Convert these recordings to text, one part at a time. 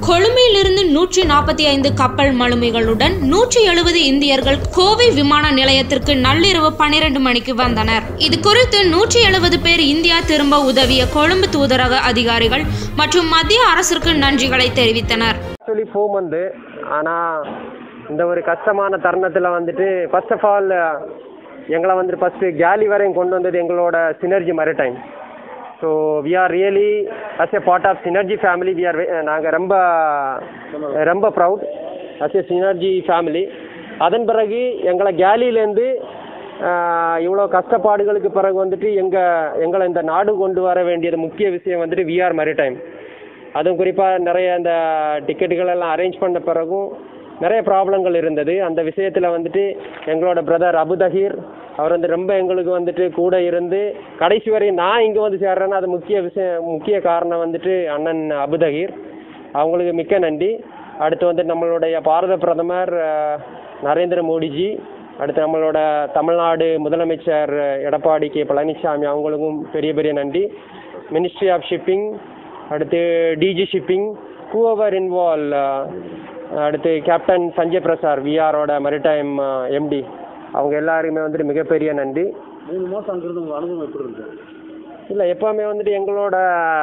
கொழும்பிலிருந்து நூற்றி நாற்பத்தி ஐந்து கப்பல் மலுமிகளுடன் நூற்றி எழுபது இந்தியர்கள் கோவை விமான நிலையத்திற்கு நள்ளிரவு பன்னிரண்டு மணிக்கு வந்தனர் இது குறித்து நூற்றி எழுபது பேர் இந்தியா திரும்ப உதவிய கொழும்பு தூதரக அதிகாரிகள் மற்றும் மத்திய அரசிற்கு நன்றிகளை தெரிவித்தனர் ஆக்சுவலி ஃபோம் வந்து ஆனால் இந்த ஒரு கஷ்டமான தருணத்தில் வந்துட்டு ஃபர்ஸ்ட் ஆஃப் ஆல் எங்களை வந்துட்டு ஃபஸ்ட்டு கேலி வரையும் கொண்டு வந்தது எங்களோட synergy maritime so we are really as a part of synergy family we are நாங்கள் ரொம்ப ரொம்ப proud as a synergy family அதன் பிறகு எங்களை கேலியிலேருந்து இவ்வளோ கஷ்டப்பாடுகளுக்கு பிறகு வந்துட்டு எங்கள் எங்களை இந்த நாடு கொண்டு வர வேண்டியது முக்கிய விஷயம் வந்துட்டு வி ஆர் மரிடைம் அதுவும் குறிப்பாக நிறைய அந்த டிக்கெட்டுகள் எல்லாம் அரேஞ்ச் பண்ண பிறகும் நிறைய ப்ராப்ளங்கள் இருந்தது அந்த விஷயத்தில் வந்துட்டு எங்களோட பிரதர் அபுதஹீர் அவர் வந்து ரொம்ப எங்களுக்கு வந்துட்டு கூட இருந்து கடைசி வரை நான் இங்கே வந்து சேர்றேன்னா அது முக்கிய விஷயம் முக்கிய காரணம் வந்துட்டு அண்ணன் அபுதஹீர் அவங்களுக்கு மிக்க நன்றி அடுத்து வந்து நம்மளுடைய பாரத பிரதமர் அஹ், நரேந்திர மோடிஜி அடுத்து நம்மளோட தமிழ்நாடு முதலமைச்சர் எடப்பாடி கே பழனிசாமி அவங்களுக்கும் பெரிய பெரிய நன்றி மினிஸ்ட்ரி ஆஃப் ஷிப்பிங் அடுத்து டிஜி ஷிப்பிங் ஹூவர் இன்வால்வ் அடுத்து கேப்டன் சஞ்சய் பிரசார் விஆரோட மரிடைம் எம்டி அவங்க எல்லாருமே வந்துட்டு மிகப்பெரிய நன்றி மூணு மாதம் அங்கிருந்து உங்கள் அனுபவம் எப்படி இருந்தது இல்லை எப்போவுமே வந்துட்டு எங்களோட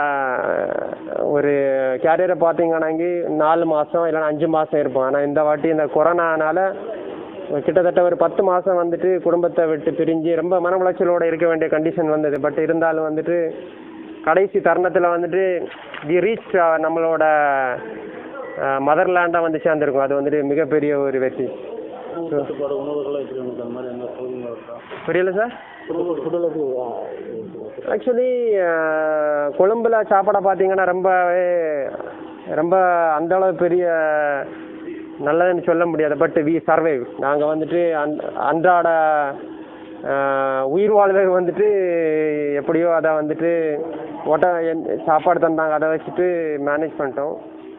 ஒரு கேரியரை பார்த்தீங்கன்னாங்க நாலு மாதம் இல்லைன்னா அஞ்சு மாதம் இருப்போம் ஆனால் இந்த வாட்டி இந்த கொரோனானால கிட்டத்தட்ட ஒரு பத்து மாதம் வந்துட்டு குடும்பத்தை விட்டு பிரிஞ்சு ரொம்ப மன உளைச்சலோட இருக்க வேண்டிய கண்டிஷன் வந்தது பட் இருந்தாலும் வந்துட்டு கடைசி தருணத்தில் வந்துட்டு தி ரீச் நம்மளோட மதர்லேண்டாக வந்து சேர்ந்துருக்கும் அது வந்துட்டு மிகப்பெரிய ஒரு வெற்றி உணவு கட்டுப்பாடு உணவுகள்லாம் எப்படி உங்களுக்கு அந்த மாதிரி எந்த சௌகரியமாக இருக்கா புரியல சார் ஃபுட்டில் எப்படி ஆக்சுவலி கொழும்புல சாப்பாடை பார்த்தீங்கன்னா ரொம்பவே ரொம்ப அந்த அளவு பெரிய நல்லதுன்னு சொல்ல முடியாது பட் வி சர்வைவ் நாங்கள் வந்துட்டு அன் அன்றாட அஹ், உயிர் வாழ்வை வந்துட்டு எப்படியோ அதை வந்துட்டு ஒட்ட என்- சாப்பாடு தந்தாங்க அதை வச்சுட்டு மேனேஜ் பண்ணிட்டோம்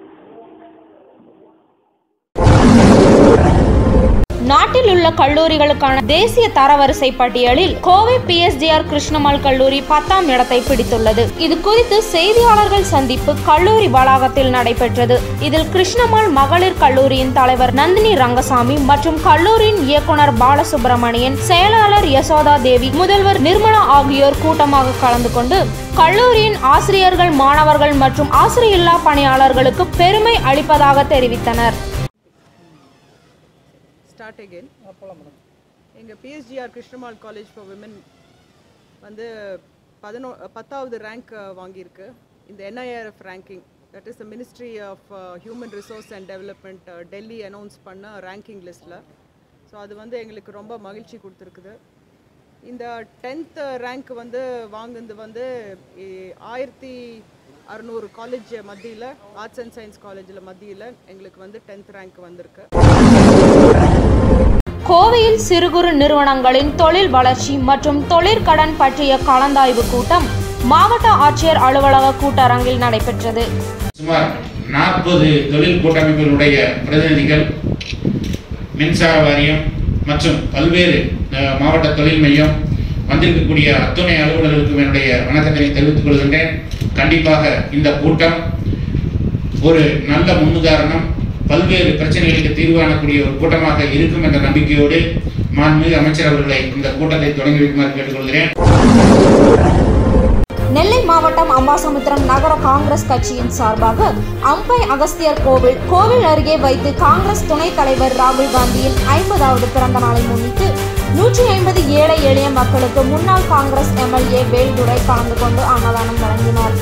நாட்டில் உள்ள கல்லூரிகளுக்கான தேசிய தரவரிசை பட்டியலில் கோவை பிஎஸ்டிஆர் கிருஷ்ணமால் கல்லூரி பத்தாம் இடத்தை பிடித்துள்ளது இது குறித்து செய்தியாளர்கள் சந்திப்பு கல்லூரி வளாகத்தில் நடைபெற்றது இதில் கிருஷ்ணமால் மகளிர் கல்லூரியின் தலைவர் நந்தினி ரங்கசாமி மற்றும் கல்லூரியின் இயக்குனர் பாலசுப்ரமணியன் செயலாளர் யசோதா தேவி முதல்வர் நிர்மலா ஆகியோர் கூட்டமாக கலந்து கொண்டு கல்லூரியின் ஆசிரியர்கள் மாணவர்கள் மற்றும் ஆசிரியரில்லா பணியாளர்களுக்கு பெருமை அளிப்பதாக தெரிவித்தனர் ஸ்டார்ட் அகெயின் எங்கள் PSGR Krishnammal college for women வந்து பதினோ பத்தாவது ரேங்க் வாங்கியிருக்கு இந்த NIRF ranking that is the ministry of human resource and development Delhi announce பண்ண ரேங்கிங் லிஸ்ட்டில் ஸோ அது வந்து எங்களுக்கு ரொம்ப மகிழ்ச்சி கொடுத்துருக்குது இந்த டென்த் ரேங்க் வந்து வாங்குனது வந்து இ- ஆயிரத்தி அறநூறு காலேஜ் மத்தியில் ஆர்ட்ஸ் அண்ட் சயின்ஸ் காலேஜில் மத்தியில் எங்களுக்கு வந்து டென்த் ரேங்க் வந்திருக்கு கோவையில் சிறு குறு நிறுவனங்களின் தொழில் வளர்ச்சி மற்றும் தொழிற்கடன் பற்றிய கலந்தாய்வு கூட்டம் மாவட்ட ஆட்சியர் அலுவலக கூட்டரங்கில் நடைபெற்றது சுமார் நாற்பது தொழில் கூட்டமைப்புகளுடைய பிரதிநிதிகள் மின்சார வாரியம் மற்றும் பல்வேறு அஹ், மாவட்ட தொழில் மையம் வந்திருக்கக்கூடிய அத்துணை அலுவலர்களுக்கும் என்னுடைய வணக்கத்தினை தெரிவித்துக் கொள்கின்றேன் கண்டிப்பாக இந்த கூட்டம் ஒரு நல்ல முன்னுதாரணம் பல்வேறு பிரச்சனைகளுக்கு தீர்வு காணக்கூடிய ஒரு கூட்டமாக இருக்கும் என்ற நம்பிக்கையோடு மாண்புமிகு அமைச்சர் அவர்களை இந்த கூட்டத்தை தொடங்கி வைக்குமாறு கேட்டுக்கொள்கிறேன் நெல்லை மாவட்டம் அம்பாசமுத்திரம் நகர காங்கிரஸ் கட்சியின் சார்பாக அம்பை அகஸ்தியர் கோவில் கோவில் அருகே வைத்து காங்கிரஸ் துணைத் தலைவர் ராகுல் காந்தியின் ஐம்பதாவது பிறந்த நாளை முன்னிட்டு நூற்றி ஐம்பது ஏழை எளிய மக்களுக்கு முன்னாள் காங்கிரஸ் எம்எல்ஏ வேல்துரை கலந்து கொண்டு அன்னதானம் வழங்கினார்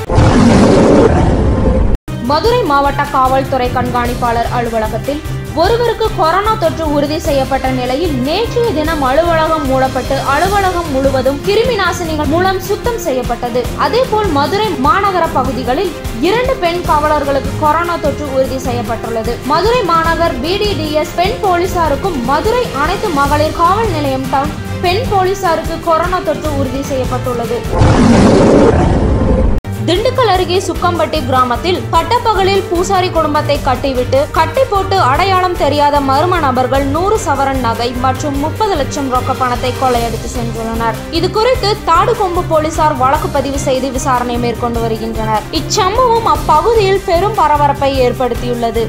மதுரை மாவட்ட காவல்துறை கண்காணிப்பாளர் அலுவலகத்தில் ஒருவருக்கு கொரோனா தொற்று உறுதி செய்யப்பட்ட நிலையில் நேற்றைய தினம் அலுவலகம் மூடப்பட்டு அலுவலகம் முழுவதும் கிருமி நாசினிகள் மூலம் சுத்தம் செய்யப்பட்டது அதேபோல் மதுரை மாநகர பகுதிகளில் இரண்டு பெண் காவலர்களுக்கு கொரோனா தொற்று உறுதி செய்யப்பட்டுள்ளது மதுரை மாநகர் பிடிடிஎஸ் பெண் போலீசாருக்கும் மதுரை அனைத்து மகளிர் காவல் நிலையம் டவுன் பெண் போலீசாருக்கு கொரோனா தொற்று உறுதி செய்யப்பட்டுள்ளது திண்டுக்கல் அருகே சுக்கம்பட்டி கிராமத்தில் பட்டப்பகலில் பூசாரி குடும்பத்தை கட்டிவிட்டு கட்டி போட்டு அடையாளம் தெரியாத மர்ம நபர்கள் நூறு சவரன் நகை மற்றும் முப்பது லட்சம் ரொக்க பணத்தை கொள்ளையடித்து சென்றுள்ளனர் இது குறித்து தாடுகொம்பு போலீசார் வழக்கு பதிவு செய்து விசாரணை மேற்கொண்டு வருகின்றனர் இச்சம்பவம் அப்பகுதியில் பெரும் பரபரப்பை ஏற்படுத்தியுள்ளது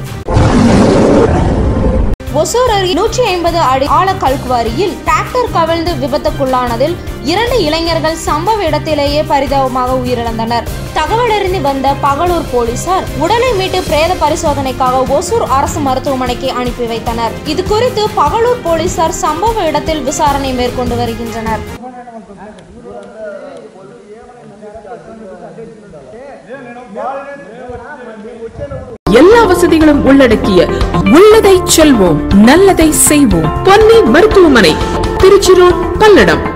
ஒசூர் அருகே நூற்றி ஐம்பது அடி ஆழ கல்குவாரியில் டிராக்டர் கவிழ்ந்து விபத்துக்குள்ளானதில் இரண்டு இளைஞர்கள் சம்பவ இடத்திலேயே பரிதாபமாக உயிரிழந்தனர் தகவலறிந்து வந்த பகலூர் போலீசார் உடலை மீட்டு பிரேத பரிசோதனைக்காக ஒசூர் அரசு மருத்துவமனைக்கு அனுப்பி வைத்தனர் இது குறித்து பகலூர் போலீசார் சம்பவ இடத்தில் விசாரணை மேற்கொண்டு வருகின்றனர் எல்லா வசதிகளும் உள்ளடக்கிய உள்ளதை செல்வோம் நல்லதை செய்வோம் பொன்னி மருத்துவமனை திருச்சி ரோட் பல்லடம்